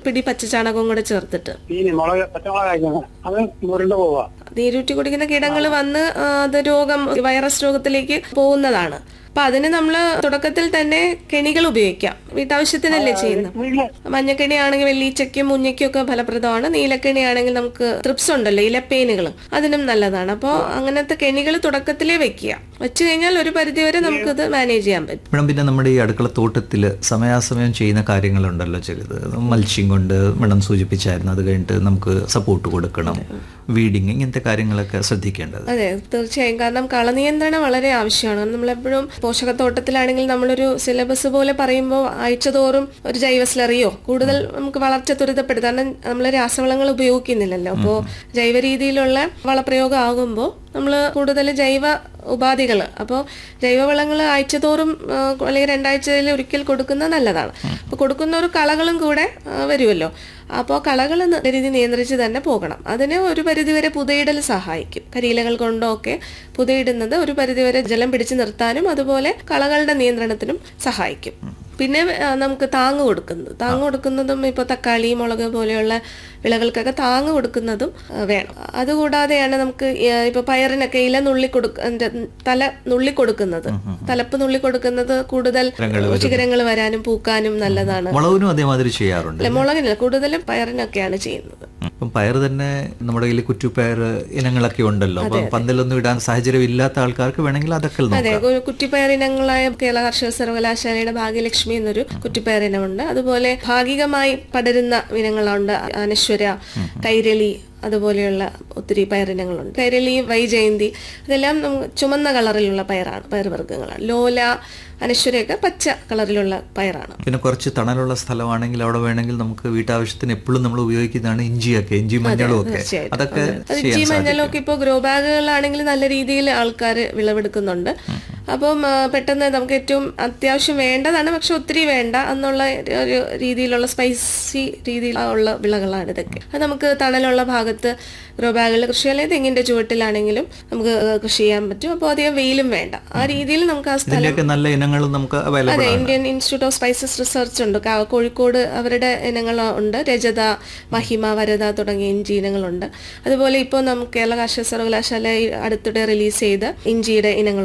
പിടി പച്ചച്ചാണകവും കൂടെ ചേർത്തിട്ട് ചീനി മുളക് പച്ചമുളക് അയക്കുന്നത് അത് മുരുണ്ട് പോവാ നീരൂറ്റി കുടിക്കുന്ന കീടങ്ങൾ വന്ന് ആ, അത് രോഗം വൈറസ് രോഗത്തിലേക്ക് പോകുന്നതാണ് അപ്പൊ അതിന് നമ്മൾ തുടക്കത്തിൽ തന്നെ കെണികൾ ഉപയോഗിക്കാം വീട്ടാവശ്യത്തിനല്ലേ ചെയ്യുന്നത് വീട്ടില് മഞ്ഞക്കെണി ആണെങ്കിൽ വെള്ളീച്ചയ്ക്കും മുഞ്ഞയ്ക്കും ഒക്കെ ഫലപ്രദമാണ് നീലക്കെണി ആണെങ്കിൽ നമുക്ക് ട്രിപ്സ് ഉണ്ടല്ലോ ഇലപ്പേനുകൾ അതിനും നല്ലതാണ് അപ്പോൾ അങ്ങനത്തെ കെണികൾ തുടക്കത്തിലേ വെക്കുക വെച്ച് കഴിഞ്ഞാൽ ഒരു പരിധിവരെ നമുക്കിത് മാനേജ് ചെയ്യാൻ പറ്റും മേഡം പിന്നെ നമ്മുടെ ഈ അടുക്കള തോട്ടത്തിൽ സമയാസമയം ചെയ്യുന്ന കാര്യങ്ങളുണ്ടല്ലോ ചിലത് മൽച്ചിങ് കൊണ്ട് മേഡം സൂചിപ്പിച്ചായിരുന്നു അത് കഴിഞ്ഞിട്ട് നമുക്ക് സപ്പോർട്ട് കൊടുക്കണം വീഡിങ് ഇങ്ങനത്തെ കാര്യങ്ങളൊക്കെ ശ്രദ്ധിക്കേണ്ടത് അതെ തീർച്ചയായും കാരണം കളനിയന്ത്രണം വളരെ ആവശ്യമാണ് നമ്മളെപ്പോഴും പോഷകത്തോട്ടത്തിലാണെങ്കിൽ നമ്മളൊരു സിലബസ് പോലെ പറയുമ്പോൾ ആഴ്ചതോറും ഒരു ജൈവ സ്ലറിയോ കൂടുതൽ നമുക്ക് വളർച്ച ത്വരിതപ്പെടുത്താം കാരണം നമ്മൾ രാസവളങ്ങൾ ഉപയോഗിക്കുന്നില്ലല്ലോ അപ്പോൾ ജൈവ രീതിയിലുള്ള വളപ്രയോഗം ആകുമ്പോൾ നമ്മൾ കൂടുതൽ ജൈവ ഉപാധികൾ അപ്പോൾ ജൈവവളങ്ങൾ ആഴ്ചതോറും ആ, അല്ലെങ്കിൽ രണ്ടാഴ്ചയിൽ ഒരിക്കൽ കൊടുക്കുന്നത് നല്ലതാണ് അപ്പോൾ കൊടുക്കുന്ന ഒരു കളകളും കൂടെ ആ, വരുമല്ലോ അപ്പോൾ കളകൾ നല്ല രീതിയിൽ നിയന്ത്രിച്ച് തന്നെ പോകണം അതിന് ഒരു പരിധിവരെ പുതയിടൽ സഹായിക്കും കരിയിലകൾ കൊണ്ടോ ഒക്കെ പുതയിടുന്നത് ഒരു പരിധിവരെ ജലം പിടിച്ചു നിർത്താനും അതുപോലെ കളകളുടെ നിയന്ത്രണത്തിനും സഹായിക്കും പിന്നെ ആ, നമുക്ക് താങ്ങ് കൊടുക്കുന്നത് താങ്ങ് കൊടുക്കുന്നതും ഇപ്പോൾ തക്കാളി മുളക് പോലെയുള്ള വിളകൾക്കൊക്കെ താങ്ങ് കൊടുക്കുന്നതും ആ, വേണം അതുകൂടാതെയാണ് നമുക്ക് ഇപ്പോൾ പയറിനൊക്കെ ഇല നുള്ളി കൊടുക്ക അതിന്റെ തല നുള്ളി കൊടുക്കുന്നത് തലപ്പ് നുള്ളി കൊടുക്കുന്നത് കൂടുതൽ ശിഖരങ്ങൾ വരാനും പൂക്കാനും നല്ലതാണ് മുളകിനും അതേമാതിരി ചെയ്യാറുണ്ട് അല്ല മുളകിനല്ല കൂടുതലും പയറിനൊക്കെയാണ് ചെയ്യുന്നത് അപ്പം പയർ തന്നെ നമ്മുടെ കയ്യിൽ കുറ്റുപയർ ഇനങ്ങളൊക്കെ ഉണ്ടല്ലോ അപ്പം പന്തലൊന്നും ഇടാൻ സാഹചര്യം ഇല്ലാത്ത ആൾക്കാർക്ക് വേണമെങ്കിൽ അതൊക്കെ നോക്കാം അതെ ഒരു കുറ്റിപ്പയർ ഇനങ്ങളായ കേരള കർഷക സർവകലാശാലയുടെ ഭാഗ്യലക്ഷ്മി എന്നൊരു കുറ്റിപ്പയർ ഇനമുണ്ട് അതുപോലെ ഭാഗികമായി പടരുന്ന ഇനങ്ങളുണ്ട് അനശ്വര കൈരളി അതുപോലെയുള്ള ഒത്തിരി പയറിനങ്ങളുണ്ട് കൈരളി വൈജയന്തി ഇതെല്ലാം നമുക്ക് ചുമന്ന കളറിലുള്ള പയറാണ് പയർവർഗ്ഗങ്ങളാണ് ലോല അനശ്വരയൊക്കെ പച്ച കളറിലുള്ള പയറാണ് പിന്നെ കുറച്ച് തണലുള്ള സ്ഥലമാണെങ്കിൽ അവിടെ വേണമെങ്കിൽ നമുക്ക് വീട്ടാവശ്യത്തിന് എപ്പോഴും നമ്മൾ ഉപയോഗിക്കുന്നതാണ് ഇഞ്ചിയൊക്കെ ഇഞ്ചി മഞ്ഞളും ഒക്കെ തീർച്ചയായിട്ടും. അതൊക്കെ അത് ചെയ്യാൻ ഇഞ്ചി സാധിക്കും മഞ്ഞളൊക്കെ ഇപ്പോൾ ഗ്രോ ബാഗുകളാണെങ്കിൽ നല്ല രീതിയിൽ ആൾക്കാർ വിളവെടുക്കുന്നുണ്ട് അപ്പം ആ, പെട്ടെന്ന് നമുക്ക് ഏറ്റവും അത്യാവശ്യം വേണ്ടതാണ് പക്ഷെ ഒത്തിരി വേണ്ട എന്നുള്ള ഒരു രീതിയിലുള്ള സ്പൈസി രീതിയിലുള്ള വിളകളാണ് ഇതൊക്കെ അത് നമുക്ക് തണലുള്ള ഭാഗത്ത് ഗ്രോ ബാഗുകൾ കൃഷി അല്ലെങ്കിൽ തെങ്ങിന്റെ ചുവട്ടിലാണെങ്കിലും നമുക്ക് കൃഷി ചെയ്യാൻ പറ്റും അപ്പോൾ അധികം വെയിലും വേണ്ട ആ രീതിയിൽ നമുക്ക് ആ സ്ഥലം ഇതിന്റെയൊക്കെ നല്ല ഇനങ്ങളും നമുക്ക് അവൈലബിൾ അതെ ആണ് Indian institute of spices research ഉണ്ട് കാ- കോഴിക്കോട് അവരുടെ ഇനങ്ങൾ ഉണ്ട് രജത മഹിമ വരത തുടങ്ങിയ ഇഞ്ചി ഇനങ്ങളുണ്ട് അതുപോലെ ഇപ്പോൾ നമുക്ക് കേരള കാർഷിക സർവകലാശാല ഈ അടുത്തിടെ റിലീസ് ചെയ്ത ഇഞ്ചിയുടെ ഇനങ്ങൾ